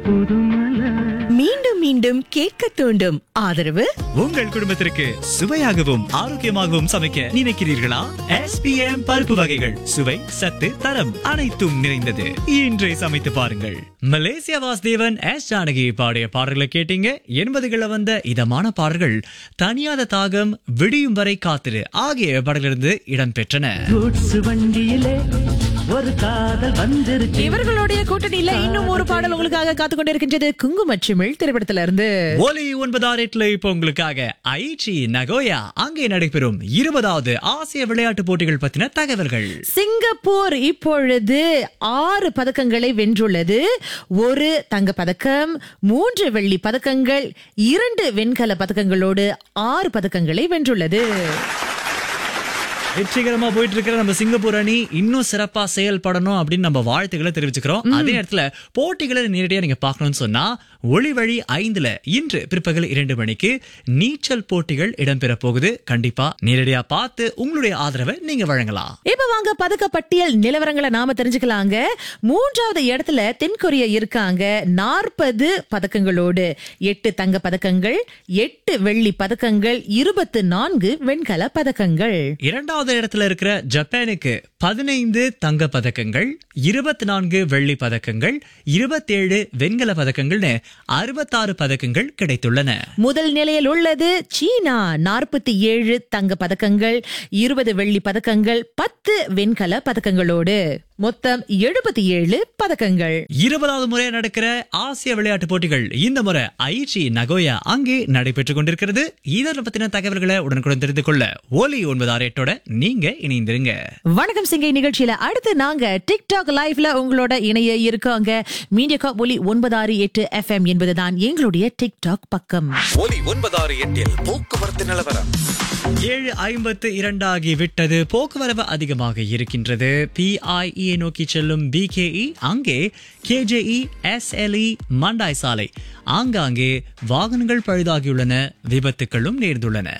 மீண்டும் மீண்டும் கேட்க தூண்டும் ஆதரவு உங்கள் குடும்பத்திற்கு சுவையாகவும் ஆரோக்கியமாகவும் சமைக்க நினைக்கிறீர்களா எஸ்பிஎம் பருப்பு வகைகள் சுவை சத்து தரம் அனைத்தும் நிறைந்தது இன்றே சமைத்து பாருங்கள் மலேசியா வாசுதேவன் எஸ் ஜானகி பாடிய பாடல்களை கேட்டீங்க எண்பதுகள வந்த இதமான பாடல்கள் தனியாத தாகம் விடியும் வரை காத்திரு ஆகிய பாடலிருந்து இடம்பெற்றன கூட்ஸ் வண்டியிலே ஒரு காதல் வந்திருக்கு இவர்களுடைய கூட்டணியில இன்னும் ஒரு பாடல் உங்களுக்காக காத்து கொண்டிருக்கின்றது குங்குமச்சிமிழ் திரைப்படத்துல இருந்து ஒலி ஒன்பதாறு எட்டுல இப்போ உங்களுக்காக ஐச்சி நகோயா அங்கே நடைபெறும் இருபதாவது ஆசிய விளையாட்டு போட்டிகள் பத்தின தகவல்கள் சிங்கப்பூர் இப்பொழுது ஆறு பதக்கங்களை வென்றுள்ளது ஒரு தங்க பதக்கம் மூன்று வெள்ளி பதக்கங்கள் இரண்டு வெண்கல பதக்கங்களோடு ஆறு பதக்கங்களை வென்றுள்ளது வெற்றிகரமா போயிட்டு இருக்கிற நம்ம சிங்கப்பூர் அணி இன்னும் சிறப்பா செயல்படணும் அப்படின்னு நம்ம வாழ்த்துக்களை தெரிவிச்சுக்கிறோம் அதே நேரத்துல போட்டிகளை நேரடியா நீங்க பார்க்கணும்னு சொன்னா ஒளி வழி ஐந்துல இன்று பிற்பகல் இரண்டு மணிக்கு நீச்சல் போட்டிகள் இடம்பெற போகுது கண்டிப்பா நேரடியா பார்த்து உங்களுடைய ஆதரவை நீங்க வழங்கலாம் இப்ப வாங்க பதக்க பட்டியல் நிலவரங்களை நாம தெரிஞ்சுக்கலாங்க மூன்றாவது இடத்துல தென்கொரியா இருக்காங்க நாற்பது பதக்கங்களோடு எட்டு தங்க பதக்கங்கள் எட்டு வெள்ளி பதக்கங்கள் இருபத்து நான்கு வெண்கல பதக்கங்கள் இரண்டாவது இடத்துல இருக்கிற ஜப்பானுக்கு பதினைந்து தங்க பதக்கங்கள் இருபத்தி நான்கு வெள்ளி பதக்கங்கள் இருபத்தேழு வெண்கல பதக்கங்கள்னு அறுபத்தாறு பதக்கங்கள் கிடைத்துள்ளன முதல் நிலையில் உள்ளது சீனா நாற்பத்தி ஏழு தங்க பதக்கங்கள் இருபது வெள்ளி பதக்கங்கள் பத்து வெண்கல பதக்கங்களோடு மொத்தம் எழுபத்தி ஏழு பதக்கங்கள் இருபதாவது முறை நடக்கிற ஆசிய விளையாட்டு போட்டிகள் இந்த முறை ஐச்சி நகோயா அங்கே நடைபெற்றுக் கொண்டிருக்கிறது இதனை பத்தின தகவல்களை உடனுக்குடன் தெரிந்து கொள்ள ஒலி ஒன்பது ஆறு எட்டோட நீங்க இணைந்திருங்க வணக்கம் சிங்கை நிகழ்ச்சியில அடுத்து நாங்க டிக்டாக் லைவ்ல உங்களோட இணைய இருக்கோங்க மீடியா ஒலி ஒன்பதாறு எட்டு எஃப்எம் என்பதுதான் எங்களுடைய டிக்டாக் பக்கம் ஒலி ஒன்பதாறு எட்டில் போக்குவரத்து நிலவரம் ஏழு ஐம்பத்து இரண்டாகி விட்டது போக்குவரவு அதிகமாக இருக்கின்றது பிஐஇ நோக்கி செல்லும் பிகேஇ அங்கே கேஜேஇ எஸ்எல்இ மண்டாய் சாலை ஆங்காங்கே வாகனங்கள் பழுதாகியுள்ளன விபத்துகளும் நேர்ந்துள்ளன